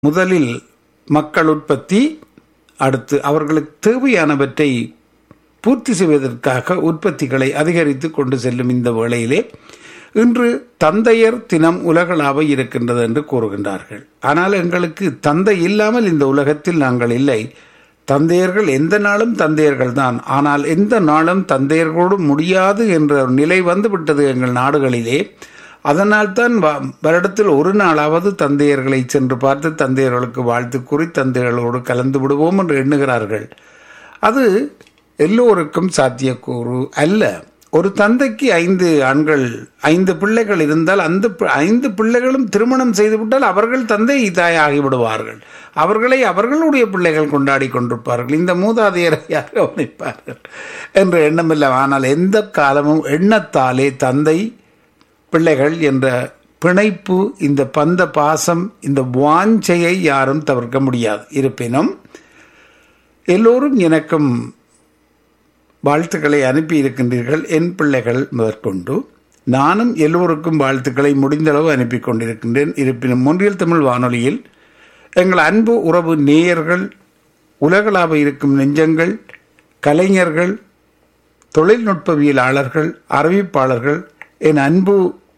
முதலில் மக்கள் உற்பத்தி அடுத்து அவர்களுக்கு தேவையானவற்றை பூர்த்தி செய்வதற்காக உற்பத்திகளை அதிகரித்து கொண்டு செல்லும் இந்த வேளையிலே இன்று தந்தையர் தினம் உலகளாவ இருக்கின்றது என்று கூறுகின்றார்கள் ஆனால் எங்களுக்கு தந்தை இல்லாமல் இந்த உலகத்தில் நாங்கள் இல்லை தந்தையர்கள் எந்த நாளும் தந்தையர்கள் தான் ஆனால் எந்த நாளும் தந்தையர்களோடு முடியாது என்ற ஒரு நிலை வந்துவிட்டது எங்கள் நாடுகளிலே அதனால்தான் வருடத்தில் ஒரு நாளாவது தந்தையர்களை சென்று பார்த்து தந்தையர்களுக்கு வாழ்த்து கூறி தந்தையர்களோடு கலந்து விடுவோம் என்று எண்ணுகிறார்கள் அது எல்லோருக்கும் சாத்தியக்கூறு அல்ல ஒரு தந்தைக்கு ஐந்து ஆண்கள் ஐந்து பிள்ளைகள் இருந்தால் அந்த ஐந்து பிள்ளைகளும் திருமணம் செய்துவிட்டால் அவர்கள் தந்தை தாய் ஆகிவிடுவார்கள் அவர்களை அவர்களுடைய பிள்ளைகள் கொண்டாடி கொண்டிருப்பார்கள் இந்த மூதாதையரை யார் கவனிப்பார்கள் என்ற எண்ணமில்லை ஆனால் எந்த காலமும் எண்ணத்தாலே தந்தை பிள்ளைகள் என்ற பிணைப்பு இந்த பந்த பாசம் இந்த வாஞ்சையை யாரும் தவிர்க்க முடியாது இருப்பினும் எல்லோரும் எனக்கும் வாழ்த்துக்களை அனுப்பி இருக்கின்றீர்கள் என் பிள்ளைகள் முதற்கொண்டு நானும் எல்லோருக்கும் வாழ்த்துக்களை முடிந்தளவு அனுப்பி கொண்டிருக்கின்றேன் இருப்பினும் ஒன்றியல் தமிழ் வானொலியில் எங்கள் அன்பு உறவு நேயர்கள் உலகளாவ இருக்கும் நெஞ்சங்கள் கலைஞர்கள் தொழில்நுட்பவியலாளர்கள் அறிவிப்பாளர்கள் என் அன்பு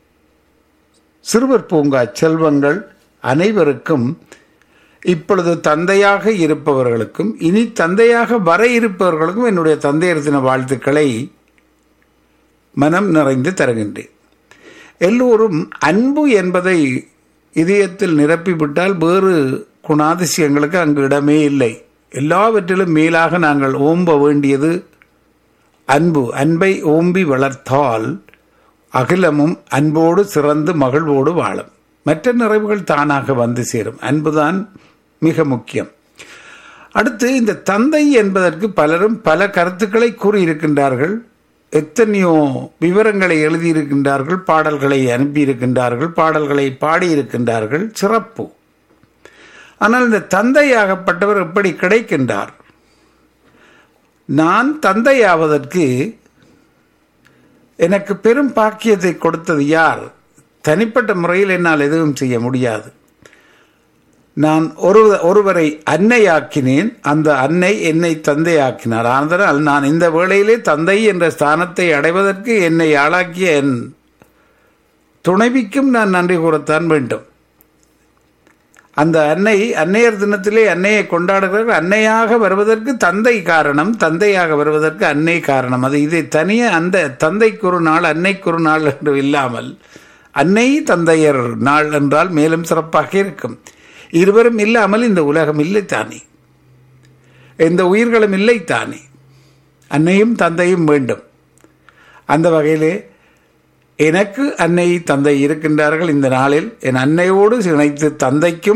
சிறுவர் பூங்கா செல்வங்கள் அனைவருக்கும் இப்பொழுது தந்தையாக இருப்பவர்களுக்கும் இனி தந்தையாக வர இருப்பவர்களுக்கும் என்னுடைய தந்தையர் தின வாழ்த்துக்களை மனம் நிறைந்து தருகின்றேன் எல்லோரும் அன்பு என்பதை இதயத்தில் நிரப்பிவிட்டால் வேறு குணாதிசயங்களுக்கு அங்கு இடமே இல்லை எல்லாவற்றிலும் மேலாக நாங்கள் ஓம்ப வேண்டியது அன்பு அன்பை ஓம்பி வளர்த்தால் அகிலமும் அன்போடு சிறந்து மகிழ்வோடு வாழும் மற்ற நிறைவுகள் தானாக வந்து சேரும் அன்புதான் மிக முக்கியம் அடுத்து இந்த தந்தை என்பதற்கு பலரும் பல கருத்துக்களை கூறியிருக்கின்றார்கள் எத்தனையோ விவரங்களை எழுதியிருக்கின்றார்கள் பாடல்களை அனுப்பியிருக்கின்றார்கள் பாடல்களை பாடியிருக்கின்றார்கள் சிறப்பு ஆனால் இந்த தந்தையாகப்பட்டவர் எப்படி கிடைக்கின்றார் நான் தந்தையாவதற்கு எனக்கு பெரும் பாக்கியத்தை கொடுத்தது யார் தனிப்பட்ட முறையில் என்னால் எதுவும் செய்ய முடியாது நான் ஒரு ஒருவரை அன்னையாக்கினேன் அந்த அன்னை என்னை தந்தையாக்கினார் அதனால் நான் இந்த வேளையிலே தந்தை என்ற ஸ்தானத்தை அடைவதற்கு என்னை ஆளாக்கிய என் துணைவிக்கும் நான் நன்றி கூறத்தான் வேண்டும் அந்த அன்னை அன்னையர் தினத்திலே அன்னையை கொண்டாடுகிறார்கள் அன்னையாக வருவதற்கு தந்தை காரணம் தந்தையாக வருவதற்கு அன்னை காரணம் அது இதை தனியே அந்த தந்தைக்கு ஒரு நாள் அன்னைக்கு ஒரு நாள் என்று இல்லாமல் அன்னை தந்தையர் நாள் என்றால் மேலும் சிறப்பாக இருக்கும் இருவரும் இல்லாமல் இந்த உலகம் இல்லை தானே எந்த உயிர்களும் இல்லை தானே அன்னையும் தந்தையும் வேண்டும் அந்த வகையிலே எனக்கு அன்னை தந்தை இருக்கின்றார்கள் இந்த நாளில் என் அன்னையோடு இணைத்து தந்தைக்கும்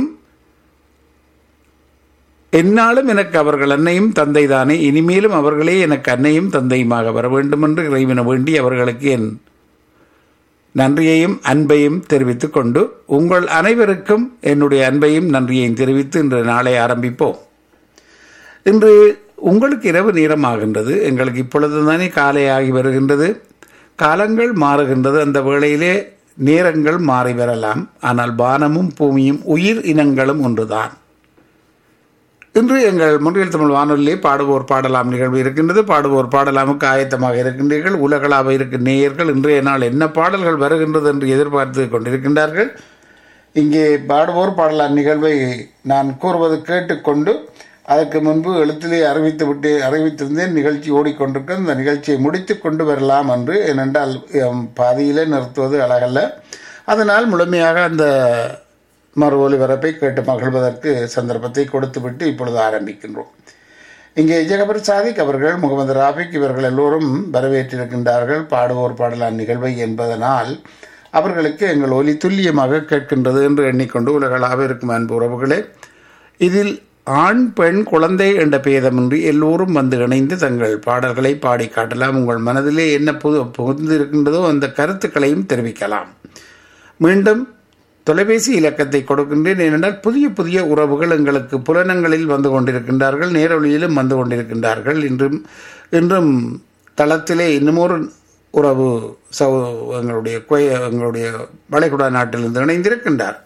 என்னாலும் எனக்கு அவர்கள் அன்னையும் தந்தை தானே இனிமேலும் அவர்களே எனக்கு அன்னையும் தந்தையுமாக வர வேண்டும் என்று இறைவன வேண்டி அவர்களுக்கு என் நன்றியையும் அன்பையும் தெரிவித்துக் கொண்டு உங்கள் அனைவருக்கும் என்னுடைய அன்பையும் நன்றியையும் தெரிவித்து இன்று நாளை ஆரம்பிப்போம் இன்று உங்களுக்கு இரவு நேரமாகின்றது எங்களுக்கு இப்பொழுது தானே காலை ஆகி வருகின்றது காலங்கள் மாறுகின்றது அந்த வேளையிலே நேரங்கள் மாறி வரலாம் ஆனால் வானமும் பூமியும் உயிர் இனங்களும் ஒன்றுதான் இன்று எங்கள் முன்றியல் தமிழ் வானொலியிலே பாடுவோர் பாடலாம் நிகழ்வு இருக்கின்றது பாடுவோர் பாடலாமுக்கு ஆயத்தமாக இருக்கின்றீர்கள் உலகளாக இருக்கும் நேயர்கள் இன்றைய நாள் என்ன பாடல்கள் வருகின்றது என்று எதிர்பார்த்து கொண்டிருக்கின்றார்கள் இங்கே பாடுவோர் பாடலாம் நிகழ்வை நான் கூறுவது கேட்டுக்கொண்டு அதற்கு முன்பு எழுத்திலே அறிவித்து விட்டு அறிவித்திருந்தேன் நிகழ்ச்சி ஓடிக்கொண்டிருக்க இந்த நிகழ்ச்சியை முடித்து கொண்டு வரலாம் என்று ஏனென்றால் பாதியிலே நிறுத்துவது அழகல்ல அதனால் முழுமையாக அந்த மறு ஒலிபரப்பை கேட்டு மகிழ்வதற்கு சந்தர்ப்பத்தை கொடுத்துவிட்டு இப்பொழுது ஆரம்பிக்கின்றோம் இங்கே ஜெகபர் சாதிக் அவர்கள் முகமது ராபிக் இவர்கள் எல்லோரும் வரவேற்றிருக்கின்றார்கள் பாடுவோர் பாடலான் நிகழ்வை என்பதனால் அவர்களுக்கு எங்கள் ஒலி துல்லியமாக கேட்கின்றது என்று எண்ணிக்கொண்டு உலகளாக இருக்கும் அன்பு உறவுகளே இதில் ஆண் பெண் குழந்தை என்ற பேதமின்றி எல்லோரும் வந்து இணைந்து தங்கள் பாடல்களை பாடி காட்டலாம் உங்கள் மனதிலே என்ன புது புகுந்து இருக்கின்றதோ அந்த கருத்துக்களையும் தெரிவிக்கலாம் மீண்டும் தொலைபேசி இலக்கத்தை கொடுக்கின்றேன் ஏனென்றால் புதிய புதிய உறவுகள் எங்களுக்கு புலனங்களில் வந்து கொண்டிருக்கின்றார்கள் நேரொலியிலும் வந்து கொண்டிருக்கின்றார்கள் இன்றும் இன்றும் தளத்திலே இன்னுமொரு உறவு சௌ எங்களுடைய எங்களுடைய வளைகுடா நாட்டிலிருந்து இணைந்திருக்கின்றார்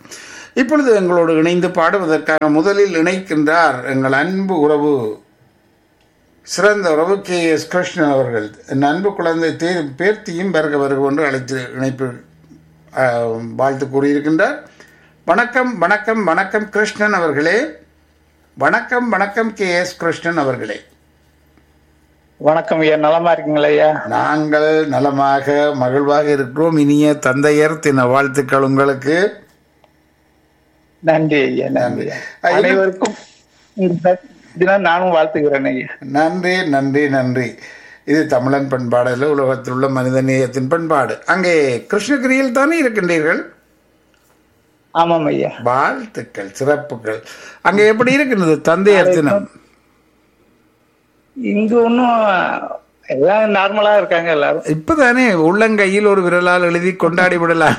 இப்பொழுது எங்களோடு இணைந்து பாடுவதற்காக முதலில் இணைக்கின்றார் எங்கள் அன்பு உறவு சிறந்த உறவு கே எஸ் கிருஷ்ணன் அவர்கள் என் அன்பு குழந்தை தே பேர்த்தியும் வருக வருக என்று அழைத்து இணைப்பு ஆஹ், வாழ்த்து கூறியிருக்கின்றார் வணக்கம் வணக்கம் வணக்கம் கிருஷ்ணன் அவர்களே வணக்கம் வணக்கம் கே எஸ் கிருஷ்ணன் அவர்களே வணக்கம் ஐயா நலமா இருக்கீங்களா ஐயா நாங்கள் நலமாக மகிழ்வாக இருக்கிறோம் இனிய தந்தையர் தின வாழ்த்துக்கள் உங்களுக்கு நன்றி ஐயா நன்றி ஐயா. ஐயா. அனைவருக்கும் இந்த தினம் நானும் வாழ்த்துக்கிறேன் ஐயா நன்றி நன்றி நன்றி இது தமிழன் பண்பாடு அல்ல உலகத்தில் உள்ள மனித நேயத்தின் பண்பாடு அங்கே கிருஷ்ணகிரியில் தானே இருக்கின்றீர்கள் ஆமாம் ஐயா வாழ்த்துக்கள் சிறப்புகள் அங்கே எப்படி இருக்கின்றது தந்தையர் தினம் இங்க ஒன்றும் எல்லாம் நார்மலா இருக்காங்க எல்லாரும் இப்பதானே உள்ளங்கையில் ஒரு விரலால் எழுதி கொண்டாடி விடலாம்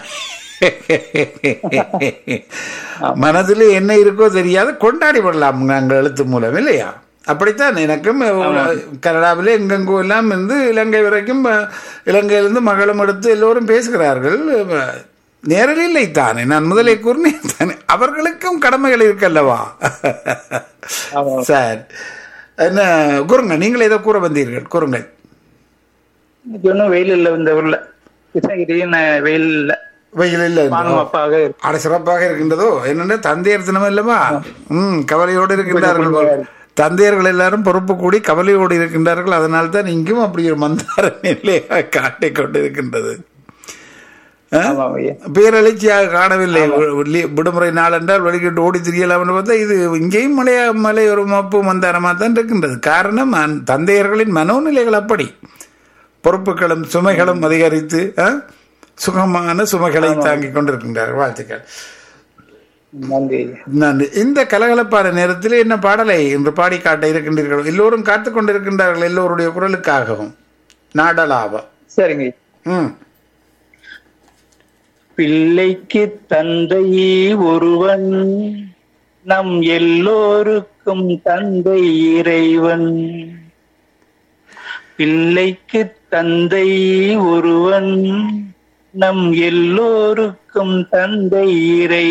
மனதில் என்ன இருக்கோ தெரியாது கொண்டாடி விடலாம் நாங்கள் எழுத்து மூலம் இல்லையா அப்படித்தான் எனக்கும் கனடாவில் எங்கெங்கோ எல்லாம் இருந்து இலங்கை வரைக்கும் அஹ், இலங்கையிலிருந்து மகளும் எடுத்து எல்லோரும் பேசுகிறார்கள் அஹ், நேரில் இல்லை தானே நான் முதலே கூறினேன் தானே அவர்களுக்கும் கடமைகள் இருக்கல்லவா ஆமா சார் என்ன கூறுங்க நீங்கள் ஏதோ கூற வந்தீர்கள் கூறுங்கள் இன்னைக்கு ஒன்றும் வெயில் இல்லை இந்த ஊர்ல கிருஷ்ணகிரியும் நான் வெயில் இல்லை வெயில் இல்லை பானுமப்பாக இருக்கு அட சிறப்பாக இருக்கின்றதோ என்னென்ன தந்தையர் தினம் இல்லவா ம் கவலையோடு இருக்கின்றார்கள் போல். தந்தையர்கள் எல்லாரும் பொறுப்பு கூடி கவலையோடு இருக்கின்றார்கள் அதனால் தான் இங்கும் அப்படி ஒரு மந்தார நிலையாக காட்டிக் கொண்டிருக்கின்றது ஆமாம் ஐயா பேரழிச்சியாக காணவில்லை வி- விடுமுறை நாள் என்றால் வெளிக்கிட்டு ஓடி திரியலாம்னு பார்த்தா இது இங்கேயும் மலையா மலை ஒரு மப்பு மந்தாரமாக தான் இருக்கின்றது காரணம் அந்- தந்தையர்களின் மனோநிலைகள் அப்படி பொறுப்புகளும் சுமைகளும் அதிகரித்து ஆ, சுகமான சுமைகளை தாங்கிக் கொண்டிருக்கின்றார்கள் வாழ்த்துக்கள் நன்றி ஐயா நன்றி இந்த கலகலப்பான நேரத்தில் என்ன பாடலை இன்று பாடி காட்ட இருக்கின்றீர்கள் எல்லோரும் காத்துக் கொண்டிருக்கின்றார்கள் எல்லோருடைய குரலுக்காகவும் நாடலாவா சரிங்க ஐயா. ம் பிள்ளைக்கு தந்தை ஒருவன் நம் எல்லோருக்கும் தந்தை இறைவன் பிள்ளைக்கு தந்தை ஒருவன் நம் எல்லோருக்கும் தந்தை இறை